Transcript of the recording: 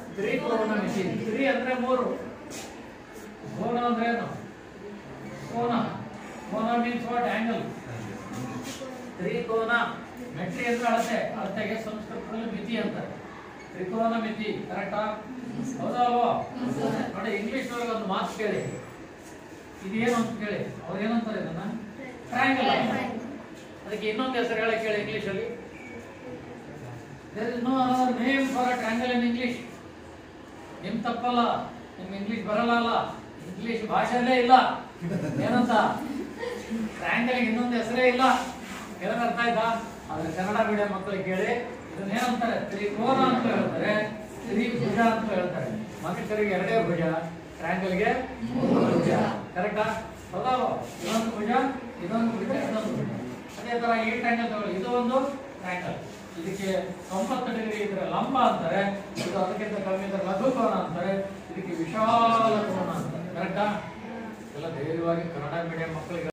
ತ್ರಿಕೋನ ಮಿತಿ ತ್ರಿ ಅಂದ್ರೆ ಮೂರು ಕೋನ ಅಂದ್ರೆ ಏನು ಕೋನ ಕೋನ ಮೀನ್ಸ್ ವಾಟ್ ಆಂಗಲ್ ತ್ರಿಕೋನ ಮೆಟ್ರಿ ಅಂದ್ರೆ ಅಳತೆ ಅಳತೆಗೆ ಸಂಸ್ಕೃತದಲ್ಲಿ ಮಿತಿ ಅಂತಾರೆ ತ್ರಿಕೋನ ಮಿತಿ ಕರೆಕ್ಟಾ ಹೌದಾ ಅಲ್ವಾ ನೋಡಿ ಇಂಗ್ಲಿಷ್ ಒಳಗೆ ಒಂದು ಮಾತು ಕೇಳಿ ಇದೇನು ಅಂತ ಕೇಳಿ ಅವ್ರು ಏನಂತಾರೆ ಇದನ್ನ ಟ್ರಯಾಂಗಲ್ ಅದಕ್ಕೆ ಇನ್ನೊಂದು ಹೆಸರು ಹೇಳಕ್ ಕೇಳಿ ಇಂಗ್ಲಿಷ್ ಅಲ್ಲಿ there is no other name for a triangle in English ನಿಮ್ ತಪ್ಪಲ್ಲ ನಿಮ್ ಇಂಗ್ಲಿಷ್ ಬರಲ್ಲ ಅಲ್ಲ ಇಂಗ್ಲಿಷ್ ಭಾಷೆನೇ ಇಲ್ಲ ಏನಂತ ಟ್ರಯಾಂಗಲ್ ಇನ್ನೊಂದು ಹೆಸರೇ ಇಲ್ಲ ಏನಂತ ಅರ್ಥ ಆಯ್ತಾ ಆದ್ರೆ ಕನ್ನಡ ಮೀಡಿಯಂ ಮಕ್ಕಳಿಗೆ ಕೇಳಿ ಇದನ್ನ ಏನಂತಾರೆ ತ್ರಿಕೋನ ಅಂತ ಹೇಳ್ತಾರೆ ತ್ರಿಭುಜ ಅಂತ ಹೇಳ್ತಾರೆ ಮನುಷ್ಯರಿಗೆ ಎರಡೇ ಭುಜ ಟ್ರಯಾಂಗಲ್ಗೆ ಮೂರು ಭುಜ ಕರೆಕ್ಟಾ ಹೌದಾ ಇದೊಂದು ಭುಜ ಇದೊಂದು ಭುಜ ಇದೊಂದು ಭುಜ ಅದೇ ತರ ಈ ಟ್ರಯಾಂಗಲ್ ತಗೊಳ್ಳಿ ಇದು ಒಂದು ಟ್ರಯಾಂಗಲ್ ಇದಕ್ಕೆ ತೊಂಬತ್ತು ಡಿಗ್ರಿ ಇದ್ರೆ ಲಂಬ ಅಂತಾರೆ ಇದು ಅದಕ್ಕಿಂತ ಕಮ್ಮಿ ಇದ್ರೆ ಲಘು ಕೋನ ಅಂತಾರೆ ಇದಕ್ಕೆ ವಿಶಾಲ ಕೋನ ಅಂತಾರೆ ಕರೆಕ್ಟಾ ಎಲ್ಲ ಧೈರ್ಯವಾಗಿ ಕನ್ನಡ ಮೀಡಿಯಂ ಮಕ್ಕಳಿಗೆ